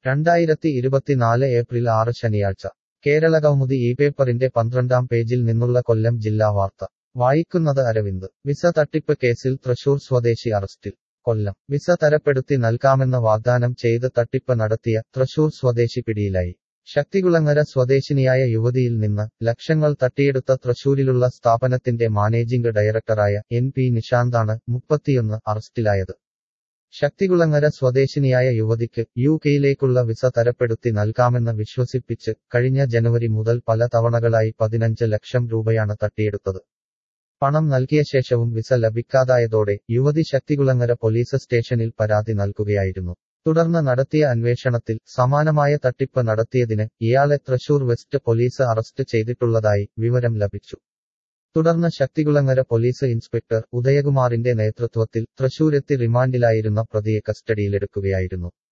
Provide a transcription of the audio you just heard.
രണ്ടായിരത്തി ഇരുപത്തിനാല് ഏപ്രിൽ ആറ് ശനിയാഴ്ച കേരളകൗമുദി ഈ പേപ്പറിന്റെ പന്ത്രണ്ടാം പേജിൽ നിന്നുള്ള കൊല്ലം ജില്ലാ വാർത്ത വായിക്കുന്നത് അരവിന്ദ് വിസ തട്ടിപ്പ് കേസിൽ തൃശൂർ സ്വദേശി അറസ്റ്റിൽ കൊല്ലം വിസ തരപ്പെടുത്തി നൽകാമെന്ന് വാഗ്ദാനം ചെയ്ത് തട്ടിപ്പ് നടത്തിയ തൃശൂർ സ്വദേശി പിടിയിലായി ശക്തികുളങ്ങര സ്വദേശിനിയായ യുവതിയിൽ നിന്ന് ലക്ഷങ്ങൾ തട്ടിയെടുത്ത തൃശൂരിലുള്ള സ്ഥാപനത്തിന്റെ മാനേജിംഗ് ഡയറക്ടറായ എൻ പി നിശാന്താണ് മുപ്പത്തിയൊന്ന് അറസ്റ്റിലായത് ശക്തികുളങ്ങര സ്വദേശിനിയായ യുവതിക്ക് യു കെയിലേക്കുള്ള വിസ തരപ്പെടുത്തി നൽകാമെന്ന് വിശ്വസിപ്പിച്ച് കഴിഞ്ഞ ജനുവരി മുതൽ പല തവണകളായി പതിനഞ്ച് ലക്ഷം രൂപയാണ് തട്ടിയെടുത്തത് പണം നൽകിയ ശേഷവും വിസ ലഭിക്കാതായതോടെ യുവതി ശക്തികുളങ്ങര പോലീസ് സ്റ്റേഷനിൽ പരാതി നൽകുകയായിരുന്നു തുടർന്ന് നടത്തിയ അന്വേഷണത്തിൽ സമാനമായ തട്ടിപ്പ് നടത്തിയതിന് ഇയാളെ തൃശൂർ വെസ്റ്റ് പോലീസ് അറസ്റ്റ് ചെയ്തിട്ടുള്ളതായി വിവരം ലഭിച്ചു തുടർന്ന് ശക്തികുളങ്ങര പോലീസ് ഇൻസ്പെക്ടർ ഉദയകുമാറിന്റെ നേതൃത്വത്തിൽ തൃശൂരെത്തി റിമാൻഡിലായിരുന്ന പ്രതിയെ കസ്റ്റഡിയിലെടുക്കുകയായിരുന്നു